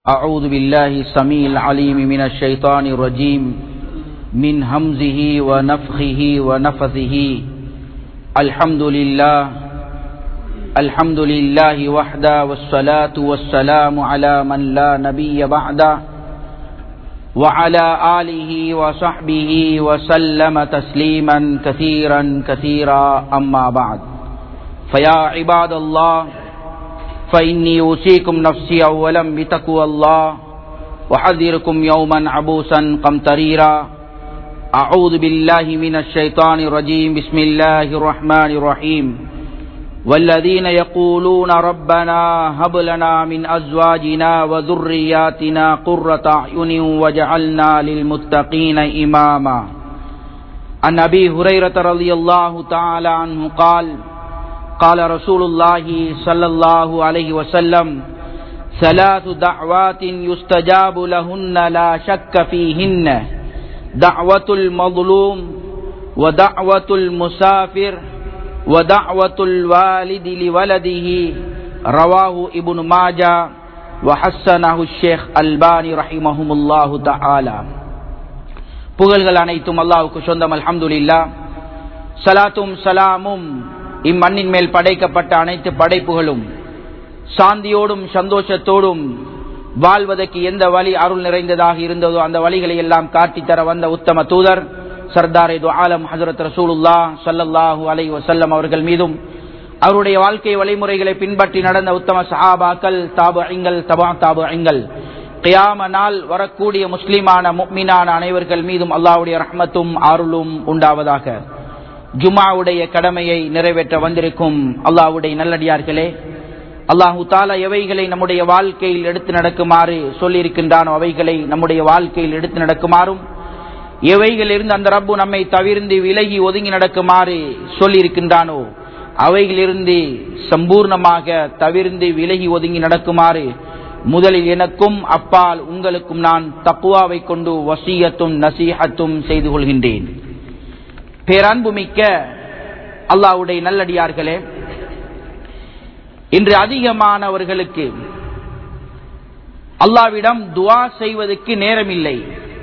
أعوذ بالله السميع العليم من الشيطان الرجيم من همزه ونفخه ونفثه الحمد لله الحمد لله وحده والصلاة والسلام على من لا نبي بعده وعلى آله وصحبه وسلم تسليما كثيرا كثيرا أما بعد فيا عباد الله فإني أوصيكم نفسي أولا بتقوى الله وحذركم يوما عبوسا قمطريرا أعوذ بالله من الشيطان الرجيم بسم الله الرحمن الرحيم والذين يقولون ربنا هب لنا من أزواجنا وذرياتنا قرة أعين وجعلنا للمتقين إماما عن أبي هريرة رضي الله تعالى عنه قال قال رسول الله صلى الله عليه وسلم ثلاث دعوات يستجاب لهن لا شك فيهن دعوة المظلوم ودعوة المسافر ودعوة الوالد لولده رواه ابن ماجه وحسنه الشيخ الباني رحمهم الله تعالى புகழ்கள் அனைத்தும் அல்லாவுக்கு சொந்தம் அல்ஹம்துலில்லா சலாத்தும் சலாமும் இம்மண்ணின் மேல் படைக்கப்பட்ட அனைத்து படைப்புகளும் சாந்தியோடும் சந்தோஷத்தோடும் வாழ்வதற்கு எந்த வழி அருள் நிறைந்ததாக இருந்ததோ அந்த வழிகளை எல்லாம் காட்டித்தர வந்த உத்தம தூதர் சர்தார் ஆலம் ஹசரத் ரசூலுல்லா சல்லல்லாஹு அலை வசல்லம் அவர்கள் மீதும் அவருடைய வாழ்க்கை வழிமுறைகளை பின்பற்றி நடந்த உத்தம சஹாபாக்கள் தாபு ஐங்கள் தபா தாபு ஐங்கள் கியாம நாள் வரக்கூடிய முஸ்லிமான முக்மினான அனைவர்கள் மீதும் அல்லாவுடைய ரஹ்மத்தும் அருளும் உண்டாவதாக ஜுமாவுடைய கடமையை நிறைவேற்ற வந்திருக்கும் அல்லாவுடைய நல்லடியார்களே அல்லாஹு தாலா எவைகளை நம்முடைய வாழ்க்கையில் எடுத்து நடக்குமாறு சொல்லியிருக்கின்றானோ அவைகளை நம்முடைய வாழ்க்கையில் எடுத்து நடக்குமாறும் எவைகள் இருந்து அந்த ரப்பு நம்மை தவிர்ந்து விலகி ஒதுங்கி நடக்குமாறு சொல்லியிருக்கின்றானோ அவைகளிலிருந்து சம்பூர்ணமாக தவிர்ந்து விலகி ஒதுங்கி நடக்குமாறு முதலில் எனக்கும் அப்பால் உங்களுக்கும் நான் தப்புவாவை கொண்டு வசியத்தும் நசீகத்தும் செய்து கொள்கின்றேன் பேரன்புமிக்க அல்லாவுடைய நல்லடியார்களே இன்று அதிகமானவர்களுக்கு அல்லாவிடம் துவா செய்வதற்கு நேரமில்லை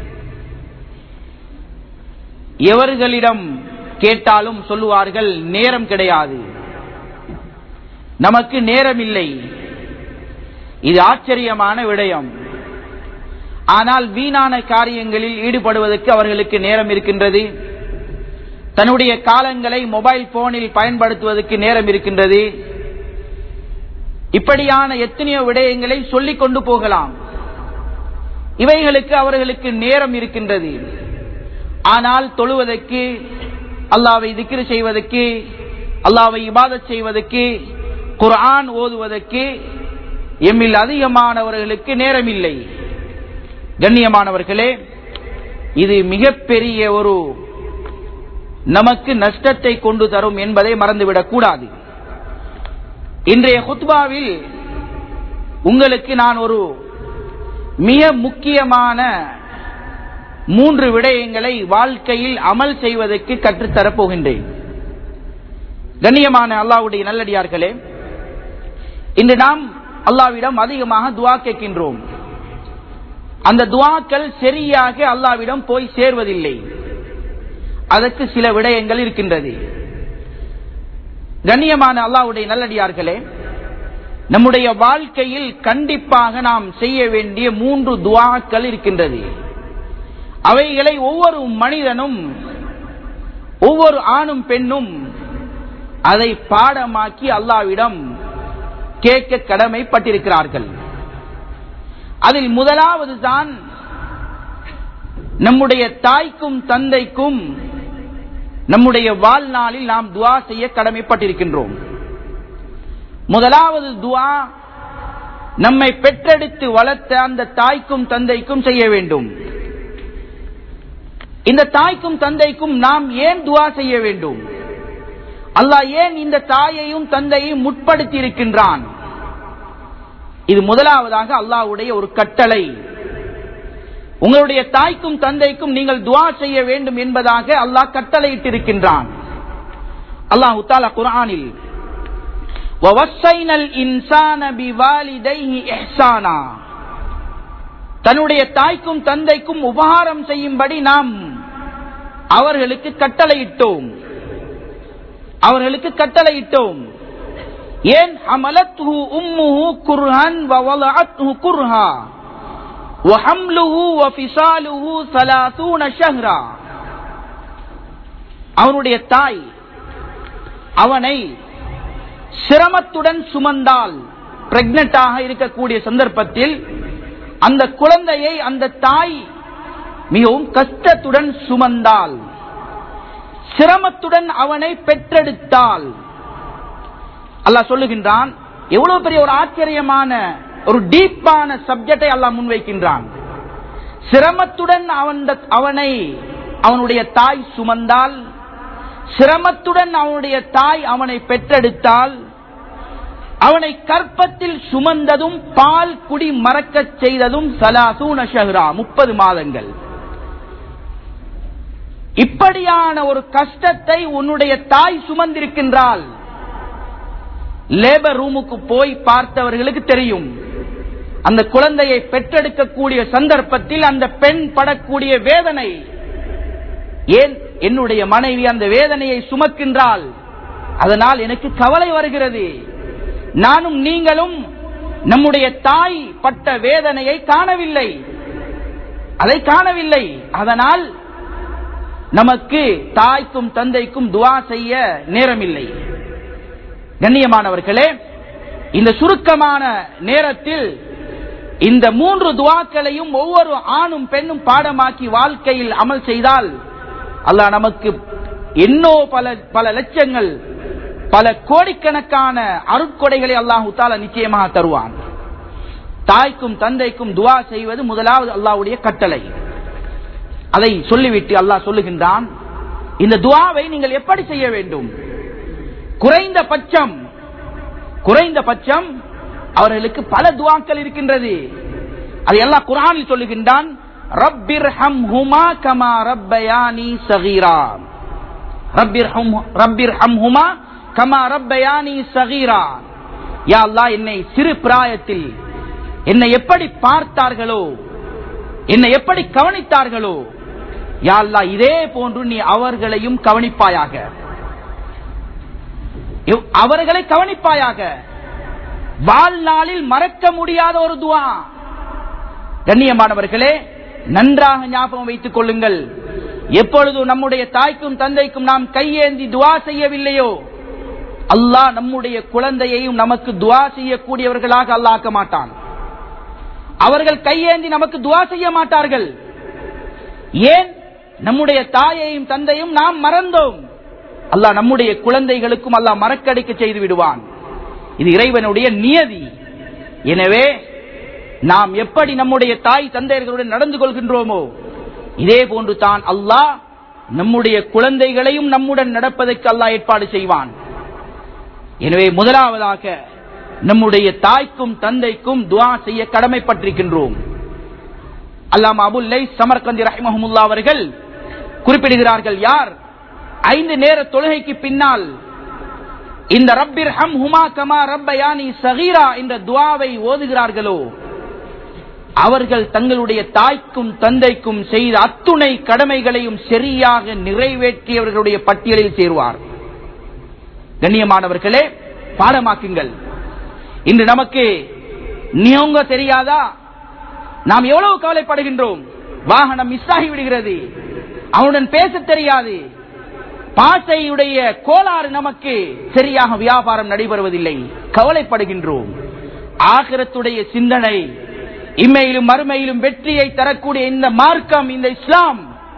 எவர்களிடம் கேட்டாலும் சொல்லுவார்கள் நேரம் கிடையாது நமக்கு நேரம் இல்லை இது ஆச்சரியமான விடயம் ஆனால் வீணான காரியங்களில் ஈடுபடுவதற்கு அவர்களுக்கு நேரம் இருக்கின்றது தன்னுடைய காலங்களை மொபைல் போனில் பயன்படுத்துவதற்கு நேரம் இருக்கின்றது இப்படியான எத்தனையோ விடயங்களை சொல்லிக் கொண்டு போகலாம் இவைகளுக்கு அவர்களுக்கு நேரம் இருக்கின்றது ஆனால் தொழுவதற்கு அல்லாவை திக்ரு செய்வதற்கு அல்லாவை இபாதத் செய்வதற்கு குர்ஆன் ஓதுவதற்கு எம்மில் அதிகமானவர்களுக்கு நேரம் இல்லை கண்ணியமானவர்களே இது மிகப்பெரிய ஒரு நமக்கு நஷ்டத்தை கொண்டு தரும் என்பதை மறந்துவிடக் கூடாது இன்றைய குத்பாவில் உங்களுக்கு நான் ஒரு மிக முக்கியமான மூன்று விடயங்களை வாழ்க்கையில் அமல் செய்வதற்கு கற்றுத்தரப் போகின்றேன் கண்ணியமான அல்லாவுடைய நல்லடியார்களே இன்று நாம் அல்லாவிடம் அதிகமாக துவா கேட்கின்றோம் அந்த துவாக்கள் சரியாக அல்லாவிடம் போய் சேர்வதில்லை அதற்கு சில விடயங்கள் இருக்கின்றது கண்ணியமான அல்லாவுடைய நல்லடியார்களே நம்முடைய வாழ்க்கையில் கண்டிப்பாக நாம் செய்ய வேண்டிய மூன்று துவாக்கள் இருக்கின்றது அவைகளை ஒவ்வொரு மனிதனும் ஒவ்வொரு ஆணும் பெண்ணும் அதை பாடமாக்கி அல்லாவிடம் கேட்க கடமைப்பட்டிருக்கிறார்கள் அதில் முதலாவது தான் நம்முடைய தாய்க்கும் தந்தைக்கும் நம்முடைய வாழ்நாளில் நாம் துவா செய்ய கடமைப்பட்டிருக்கின்றோம் முதலாவது துவா நம்மை பெற்றெடுத்து வளர்த்த அந்த தாய்க்கும் தந்தைக்கும் செய்ய வேண்டும் இந்த தாய்க்கும் தந்தைக்கும் நாம் ஏன் துவா செய்ய வேண்டும் அல்லாஹ் ஏன் இந்த தாயையும் தந்தையும் முற்படுத்தி இருக்கின்றான் இது முதலாவதாக அல்லாஹ்வுடைய ஒரு கட்டளை உங்களுடைய தாய்க்கும் தந்தைக்கும் நீங்கள் துவா செய்ய வேண்டும் என்பதாக அல்லாஹ் கட்டளையிட்டிருக்கின்றான் அல்லாஹு தாலா குரானில் وَوَصَّيْنَا الْإِنسَانَ بِوَالِدَيْهِ إِحْسَانًا தன்னுடைய தாய்க்கும் தந்தைக்கும் உபகாரம் செய்யும்படி நாம் அவர்களுக்கு கட்டளையிட்டோம் அவர்களுக்கு கட்டளையிட்டோம் ஏன் அமலத்ஹு உம்முஹு குர்ஹன் வவலஅத்ஹு குர்ஹா وحمله وفصاله ثلاثون شهرا அவனுடைய தாய் அவனை சிரமத்துடன் சுமந்தால் பிரெக்னண்டாக இருக்கக்கூடிய சந்தர்ப்பத்தில் அந்த குழந்தையை அந்த தாய் மிகவும் கஷ்டத்துடன் சுமந்தால் சிரமத்துடன் அவனை பெற்றெடுத்தால் அல்லாஹ் சொல்லுகின்றான் எவ்வளவு பெரிய ஒரு ஆச்சரியமான ஒரு டீப்பான சப்ஜெக்டை அல்லாஹ் முன்வைக்கின்றான் சிரமத்துடன் அவன் அவனை அவனுடைய தாய் சுமந்தால் சிரமத்துடன் அவனுடைய தாய் அவனை பெற்றெடுத்தால் அவனை கற்பத்தில் சுமந்ததும் பால் குடி மறக்கச் செய்ததும் சலாசூன ஷஹ்ரா முப்பது மாதங்கள் இப்படியான ஒரு கஷ்டத்தை உன்னுடைய தாய் சுமந்திருக்கின்றால் லேபர் ரூமுக்கு போய் பார்த்தவர்களுக்கு தெரியும் அந்த குழந்தையை பெற்றெடுக்கக்கூடிய சந்தர்ப்பத்தில் அந்த பெண் படக்கூடிய வேதனை ஏன் என்னுடைய மனைவி அந்த வேதனையை சுமக்கின்றால் அதனால் எனக்கு கவலை வருகிறது நானும் நீங்களும் நம்முடைய தாய் பட்ட வேதனையை காணவில்லை அதை காணவில்லை அதனால் நமக்கு தாய்க்கும் தந்தைக்கும் துவா செய்ய நேரமில்லை கண்ணியமானவர்களே இந்த சுருக்கமான நேரத்தில் இந்த மூன்று துவாக்களையும் ஒவ்வொரு ஆணும் பெண்ணும் பாடமாக்கி வாழ்க்கையில் அமல் செய்தால் அல்லாஹ் நமக்கு என்னோ பல பல லட்சங்கள் பல கோடிக்கணக்கான அருட்கொடைகளை அல்லாஹு தாலா நிச்சயமாக தருவான் தாய்க்கும் தந்தைக்கும் துவா செய்வது முதலாவது அல்லாஹ்வுடைய கட்டளை அதை சொல்லிவிட்டு அல்லாஹ் சொல்லுகின்றான் இந்த துவாவை நீங்கள் எப்படி செய்ய வேண்டும் குறைந்த பட்சம் குறைந்த பட்சம் அவர்களுக்கு பல துவாக்கள் இருக்கின்றது அதை எல்லாம் குரானில் சொல்லுகின்றான் ரப்பிர் ஹம் ஹுமா கமா ரப்பயானி சகீரா ரப்பிர் ஹம் ரப்பிர் ஹம் ஹுமா கமா ரப்பயானி சகீரா யா அல்லாஹ் என்னை சிறு பிராயத்தில் என்னை எப்படி பார்த்தார்களோ என்னை எப்படி கவனித்தார்களோ யா அல்லாஹ் இதே போன்று நீ அவர்களையும் கவனிப்பாயாக இவ்- அவர்களை கவனிப்பாயாக வாழ்நாளில் மறக்க முடியாத ஒரு துவா கண்ணியமானவர்களே நன்றாக ஞாபகம் வைத்துக் கொள்ளுங்கள் எப்பொழுது நம்முடைய தாய்க்கும் தந்தைக்கும் நாம் கையேந்தி துவா செய்யவில்லையோ அல்லாஹ் நம்முடைய குழந்தையையும் நமக்கு துவா செய்யக்கூடியவர்களாக அல்லாஹ் ஆக்க மாட்டான் அவர்கள் கையேந்தி நமக்கு துவா செய்ய மாட்டார்கள் ஏன் நம்முடைய தாயையும் தந்தையும் நாம் மறந்தோம் அல்லாஹ் நம்முடைய குழந்தைகளுக்கும் அல்லாஹ் மறக்கடிக்க செய்து விடுவான் இது இறைவனுடைய நியதி எனவே நாம் எப்படி நம்முடைய தாய் தந்தையர்களுடன் நடந்து கொள்கின்றோமோ இதே போன்று தான் அல்லாஹ் நம்முடைய குழந்தைகளையும் நம்முடன் நடப்பதற்கு அல்லாஹ் ஏற்பாடு செய்வான் எனவே முதலாவதாக நம்முடைய தாய்க்கும் தந்தைக்கும் துவா செய்ய கடமைப்பட்டிருக்கின்றோம் அல்லாம் அபுல்லை சமர்கந்தி ரஹிமஹமுல்லா அவர்கள் குறிப்பிடுகிறார்கள் யார் ஐந்து நேர தொழுகைக்கு பின்னால் இந்த ரப்பிர் ஹம் ஹுமா கமா ரப்பயானி சகீரா என்ற துவாவை ஓதுகிறார்களோ அவர்கள் தங்களுடைய தாய்க்கும் தந்தைக்கும் செய்த அத்துணை கடமைகளையும் சரியாக நிறைவேற்றியவர்களுடைய பட்டியலில் சேருவார் கண்ணியமானவர்களே பாடமாக்குங்கள் இன்று நமக்கு நீங்க தெரியாதா நாம் எவ்வளவு கவலைப்படுகின்றோம் வாகனம் மிஸ் ஆகி விடுகிறது அவனுடன் பேச தெரியாது பாசையுடைய கோளாறு நமக்கு சரியாக வியாபாரம் நடைபெறுவதில்லை கவலைப்படுகின்றோம் ஆகிரத்துடைய சிந்தனை இம்மையிலும் மறுமையிலும் வெற்றியை தரக்கூடிய இந்த மார்க்கம் இந்த இஸ்லாம்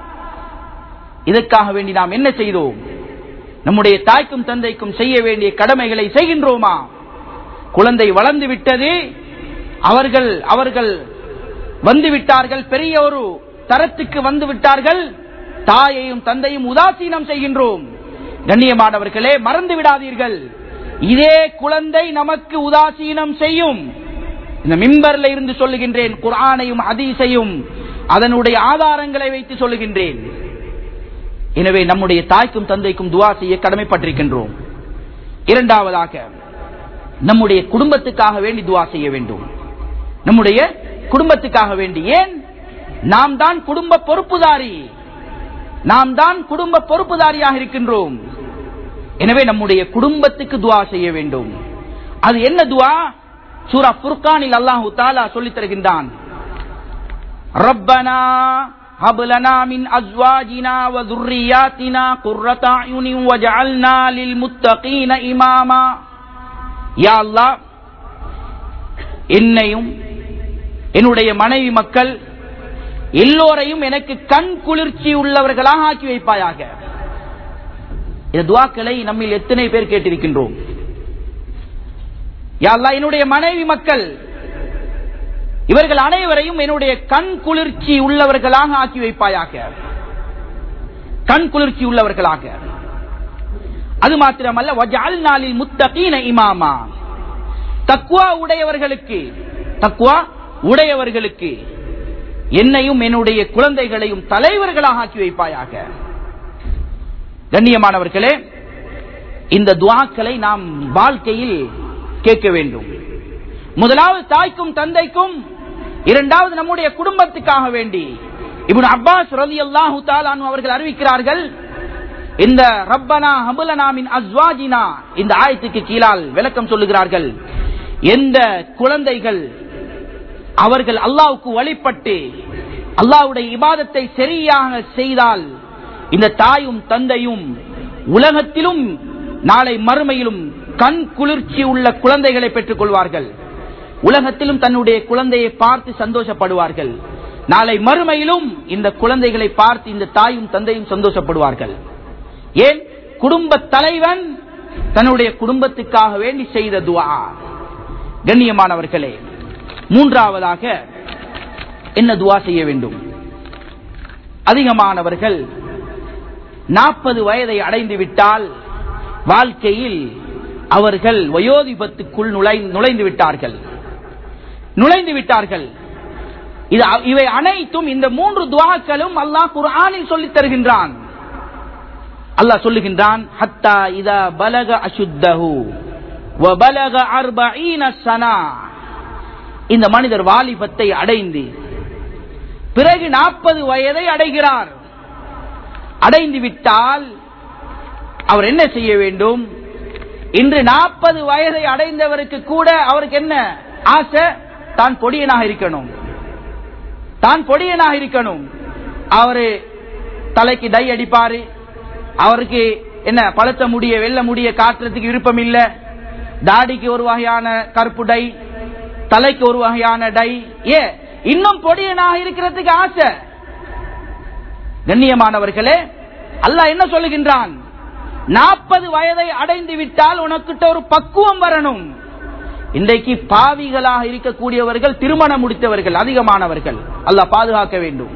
இதற்காக வேண்டி நாம் என்ன செய்தோம் நம்முடைய தாய்க்கும் தந்தைக்கும் செய்ய வேண்டிய கடமைகளை செய்கின்றோமா குழந்தை வளர்ந்து விட்டது அவர்கள் அவர்கள் வந்து விட்டார்கள் பெரிய ஒரு தரத்துக்கு வந்து விட்டார்கள் தாயையும் தந்தையும் உதாசீனம் செய்கின்றோம் கண்ணியமானவர்களே மறந்து விடாதீர்கள் இதே குழந்தை நமக்கு உதாசீனம் செய்யும் இந்த மிம்பர்ல இருந்து சொல்லுகின்றேன் குர்ஆனையும் ஹதீஸையும் அதனுடைய ஆதாரங்களை வைத்து சொல்லுகின்றேன் எனவே நம்முடைய தாய்க்கும் தந்தைக்கும் துவா செய்ய கடமைப்பட்டிருக்கின்றோம் இரண்டாவதாக நம்முடைய குடும்பத்துக்காக வேண்டி துவா செய்ய வேண்டும் நம்முடைய குடும்பத்துக்காக வேண்டி ஏன் நாம் தான் குடும்ப பொறுப்புதாரி நாம் தான் குடும்ப பொறுப்புதாரியாக இருக்கின்றோம் எனவே நம்முடைய குடும்பத்துக்கு துவா செய்ய வேண்டும் அது என்ன துவா சூரா புர்கானில் அல்லாஹு தாலா சொல்லித் தருகின்றான் ரப்பனா هب لنا من أزواجنا وذرياتنا قرة أعين وجعلنا للمتقين إماما يا الله என்னையும் என்னுடைய மனைவி மக்கள் எல்லோரையும் எனக்கு கண் குளிர்ச்சி உள்ளவர்களாக ஆக்கி வைப்பாயாக இந்த துவாக்களை நம்மில் எத்தனை பேர் கேட்டிருக்கின்றோம் யாழ்லா என்னுடைய மனைவி மக்கள் இவர்கள் அனைவரையும் என்னுடைய கண் குளிர்ச்சி உள்ளவர்களாக ஆக்கி வைப்பாயாக கண் குளிர்ச்சி உள்ளவர்களாக அது மாத்திரமல்ல வஜால் நாளில் முத்தகீன இமாமா தக்குவா உடையவர்களுக்கு தக்குவா உடையவர்களுக்கு என்னையும் என்னுடைய குழந்தைகளையும் தலைவர்களாக ஆக்கி வைப்பாயாக கண்ணியமானவர்களே இந்த துவாக்களை நாம் வாழ்க்கையில் கேட்க வேண்டும் முதலாவது தாய்க்கும் தந்தைக்கும் இரண்டாவது நம்முடைய குடும்பத்துக்காக வேண்டி இப்னு அப்பாஸ் ரலி அல்லாஹு அவர்கள் அறிவிக்கிறார்கள் இந்த ரப்பனா ஹபுலனா மின் அஸ்வாஜினா இந்த ஆயத்துக்கு கீழால் விளக்கம் சொல்லுகிறார்கள் எந்த குழந்தைகள் அவர்கள் அல்லாவுக்கு வழிபட்டு அல்லாவுடைய இபாதத்தை சரியாக செய்தால் இந்த தாயும் தந்தையும் உலகத்திலும் நாளை மறுமையிலும் கண் குளிர்ச்சி உள்ள குழந்தைகளை பெற்றுக் கொள்வார்கள் உலகத்திலும் தன்னுடைய குழந்தையை பார்த்து சந்தோஷப்படுவார்கள் நாளை மறுமையிலும் இந்த குழந்தைகளை பார்த்து இந்த தாயும் தந்தையும் சந்தோஷப்படுவார்கள் ஏன் குடும்ப தலைவன் தன்னுடைய குடும்பத்துக்காக வேண்டி செய்த துவா கண்ணியமானவர்களே மூன்றாவதாக என்ன துவா செய்ய வேண்டும் அதிகமானவர்கள் நாற்பது வயதை அடைந்து விட்டால் வாழ்க்கையில் அவர்கள் வயோதிபத்துக்குள் நுழைந்து விட்டார்கள் நுழைந்து விட்டார்கள் இது இவை அனைத்தும் இந்த மூன்று துவாக்களும் அல்லாஹ் குர்ஆனில் சொல்லித் தருகின்றான் அல்லாஹ் சொல்லுகின்றான் ஹத்தா இதா பலக அசுத்தஹு வபலக அர்பஈன சனா இந்த மனிதர் வாலிபத்தை அடைந்து பிறகு நாற்பது வயதை அடைகிறார் அடைந்து விட்டால் அவர் என்ன செய்ய வேண்டும் இன்று நாற்பது வயதை அடைந்தவருக்கு கூட அவருக்கு என்ன ஆசை தான் பொடியனாக இருக்கணும் தான் பொடியனாக இருக்கணும் அவரு தலைக்கு டை அடிப்பாரு அவருக்கு என்ன பழுத்த முடிய வெள்ள முடிய காட்டுறதுக்கு விருப்பம் இல்ல தாடிக்கு ஒரு வகையான கருப்பு டை தலைக்கு ஒரு வகையான டை ஏ இன்னும் பொடியனாக இருக்கிறதுக்கு ஆசை கண்ணியமானவர்களே அல்லாஹ் என்ன சொல்லுகின்றான் நாற்பது வயதை அடைந்து விட்டால் உனக்கிட்ட ஒரு பக்குவம் வரணும் இன்றைக்கு பாவிகளாக இருக்கக்கூடியவர்கள் திருமணம் முடித்தவர்கள் அதிகமானவர்கள் அல்லாஹ் பாதுகாக்க வேண்டும்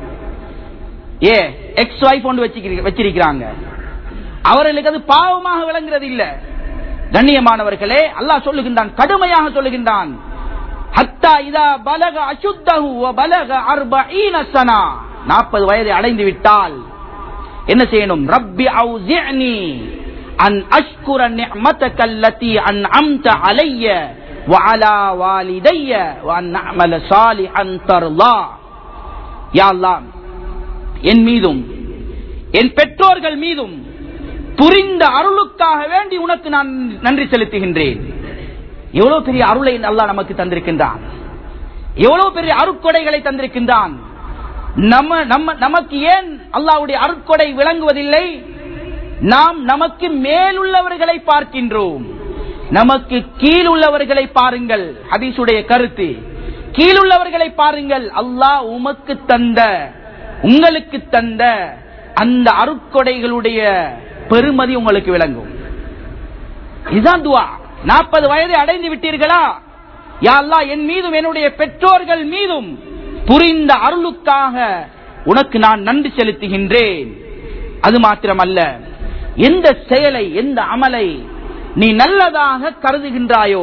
ஏ எக்ஸ் ஒய்ஃப் ஒன்று வச்சிருக்கிறாங்க அவர்களுக்கு அது பாவமாக விளங்குறது இல்ல கண்ணியமானவர்களே அல்லாஹ் சொல்லுகின்றான் கடுமையாக சொல்லுகின்றான் ஹத்தா இதா பலக அசுத்தஹு பலக அர்பஈன சனா நாற்பது வயதை அடைந்து விட்டால் என்ன செய்யணும் ரப்பி அவுசிஅனி அன் அஷ்குர நிஅமதக அல்லதி அன்அம்த அலைய وعلى والدي وان اعمل صالحا ترضى يا الله என் மீதும் என் பெற்றோர்கள் மீதும் புரிந்த அருளுக்காக வேண்டி உனக்கு நான் நன்றி செலுத்துகின்றேன் எவ்வளவு பெரிய அருளை அல்லாஹ் நமக்கு தந்திருக்கின்றான் எவ்வளவு பெரிய அருட்கொடைகளை தந்திருக்கின்றான் நம்ம நம்ம நமக்கு ஏன் அல்லாவுடைய அருட்கொடை விளங்குவதில்லை நாம் நமக்கு மேலுள்ளவர்களை பார்க்கின்றோம் நமக்கு கீழுள்ளவர்களை பாருங்கள் ஹதீசுடைய கருத்து கீழுள்ளவர்களை பாருங்கள் அல்லாஹ் உமக்கு தந்த உங்களுக்கு தந்த அந்த அருட்கொடைகளுடைய பெருமதி உங்களுக்கு விளங்கும் இதுதான் துவா நாற்பது வயதை அடைந்து விட்டீர்களா யா அல்லாஹ் என் மீதும் என்னுடைய பெற்றோர்கள் மீதும் புரிந்த அருளுக்காக உனக்கு நான் நன்றி செலுத்துகின்றேன் அது மாத்திரமல்ல எந்த செயலை எந்த அமலை நீ நல்லதாக கருதுகின்றாயோ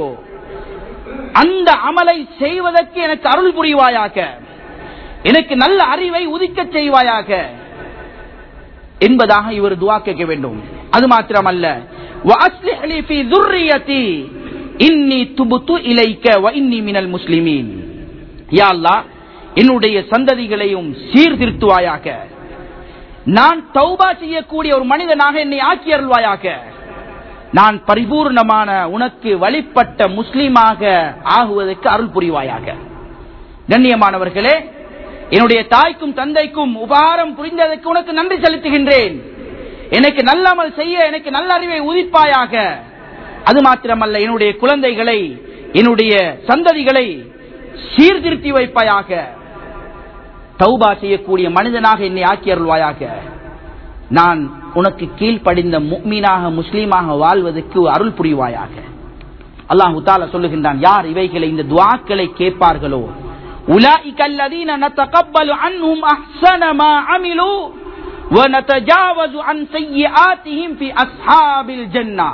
அந்த அமலை செய்வதற்கு எனக்கு அருள் புரிவாயாக எனக்கு நல்ல அறிவை உதிக்க செய்வாயாக என்பதாக இவர் துவா கேட்க வேண்டும் அது மாத்திரமல்ல وَأَصْلِحْ لِي فِي ذُرِّيَّتِي إِنِّي تُبْتُ إِلَيْكَ وَإِنِّي مِنَ الْمُسْلِمِينَ யா அல்லாஹ் என்னுடைய சந்ததிகளையும் சீர்திருத்துவாயாக நான் தௌபா செய்யக்கூடிய ஒரு மனிதனாக என்னை ஆக்கி அருள்வாயாக நான் பரிபூர்ணமான உனக்கு வழிபட்ட முஸ்லீமாக ஆகுவதற்கு அருள் புரிவாயாக கண்ணியமானவர்களே என்னுடைய தாய்க்கும் தந்தைக்கும் உபகாரம் புரிந்ததற்கு உனக்கு நன்றி செலுத்துகின்றேன் எனக்கு நல்லமல் செய்ய எனக்கு நல்ல அறிவை உதிப்பாயாக அது மாத்திரமல்ல என்னுடைய குழந்தைகளை என்னுடைய சந்ததிகளை சீர்திருத்தி வைப்பாயாக தௌபா செய்யக்கூடிய மனிதனாக என்னை ஆக்கி அருள்வாயாக நான் உனக்கு கீழ்ப்படிந்த முக்மீனாக முஸ்லீமாக வாழ்வதற்கு அருள் புரிவாயாக அல்லாஹு தாலா சொல்லுகின்றான் யார் இவைகளை இந்த துவாக்களை கேட்பார்களோ أولئك الذين نتقبل عنهم أحسن ما عملوا ونتجاوز عن سيئاتهم في أصحاب الجنة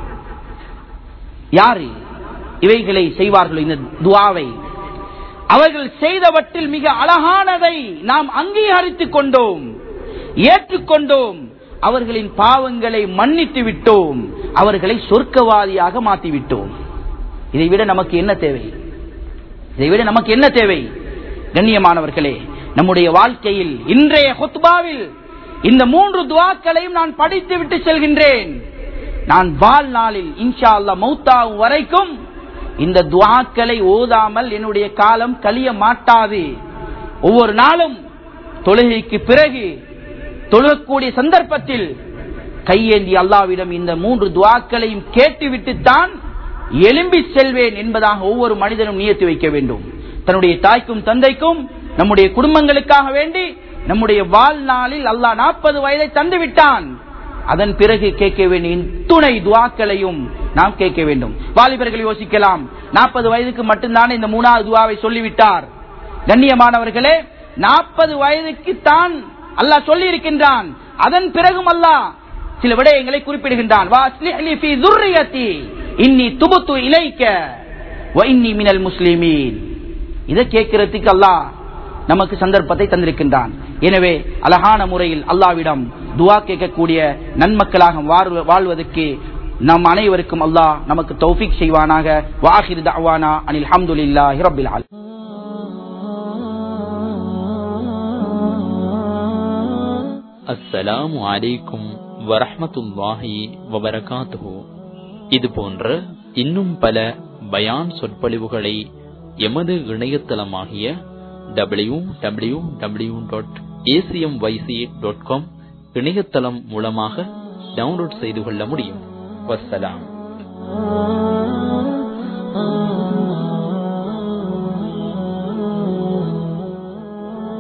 யாரு இவைகளை செய்வார்களோ இந்த துவாவை அவர்கள் செய்தவற்றில் மிக அழகானதை நாம் அங்கீகரித்துக் கொண்டோம் ஏற்றுக்கொண்டோம் அவர்களின் பாவங்களை மன்னித்து விட்டோம் அவர்களை சொர்க்கவாதியாக மாற்றிவிட்டோம் இதை விட நமக்கு என்ன தேவை இதை விட நமக்கு என்ன தேவை கண்ணியமானவர்களே நம்முடைய வாழ்க்கையில் இன்றைய ஹொத்பாவில் இந்த மூன்று துவாக்களையும் நான் படித்து விட்டு செல்கின்றேன் நான் வாழ்நாளில் இன்ஷா அல்லா மௌத்தாவும் வரைக்கும் இந்த துவாக்களை ஓதாமல் என்னுடைய காலம் கழிய மாட்டாது ஒவ்வொரு நாளும் தொழுகைக்கு பிறகு தொழுகக்கூடிய சந்தர்ப்பத்தில் கையேந்தி அல்லாவிடம் இந்த மூன்று துவாக்களையும் கேட்டுவிட்டுத்தான் எலும்பி செல்வேன் என்பதாக ஒவ்வொரு மனிதனும் நியத்து வைக்க வேண்டும் தன்னுடைய தாய்க்கும் தந்தைக்கும் நம்முடைய குடும்பங்களுக்காக வேண்டி நம்முடைய வாழ்நாளில் அல்லாஹ் நாற்பது வயதை தந்து விட்டான் அதன் பிறகு கேட்க வேண்டிய துணை துவாக்களையும் நாம் கேட்க வேண்டும் வாலிபர்கள் யோசிக்கலாம் நாற்பது வயதுக்கு மட்டும்தான் இந்த மூணாவது துவாவை சொல்லிவிட்டார் கண்ணியமானவர்களே நாற்பது வயதுக்கு தான் அல்லாஹ் சொல்லி இருக்கின்றான் அதன் பிறகும் அல்லாஹ் சில விடயங்களை குறிப்பிடுகின்றான் இன்னி துபுத்து இலைக்க இன்னி மினல் முஸ்லிமீன் இதை கேட்கிறதுக்கு அல்லாஹ் நமக்கு சந்தர்ப்பத்தை தந்திருக்கின்றான் எனவே அழகான முறையில் அல்லாவிடம் துவா கேட்கக்கூடிய நன்மக்களாக வாழ்வதற்கு நம் அனைவருக்கும் அல்லாஹ் நமக்கு தௌஃபிக் செய்வானாக வாஹிர் தவானா அனில் அஹமதுல்லாஹி ரபில் ஆல் அஸ்ஸலாமு அலைக்கும் வரஹமத்துல்லாஹி வபரகாத்துஹு இது போன்ற இன்னும் பல பயான் சொற்பொழிவுகளை எமது இணையதளமாகிய W W W dot ACM YC dot com இணையதளம் மூலமாக டவுன்லோட் செய்து கொள்ள முடியும் வசலாம்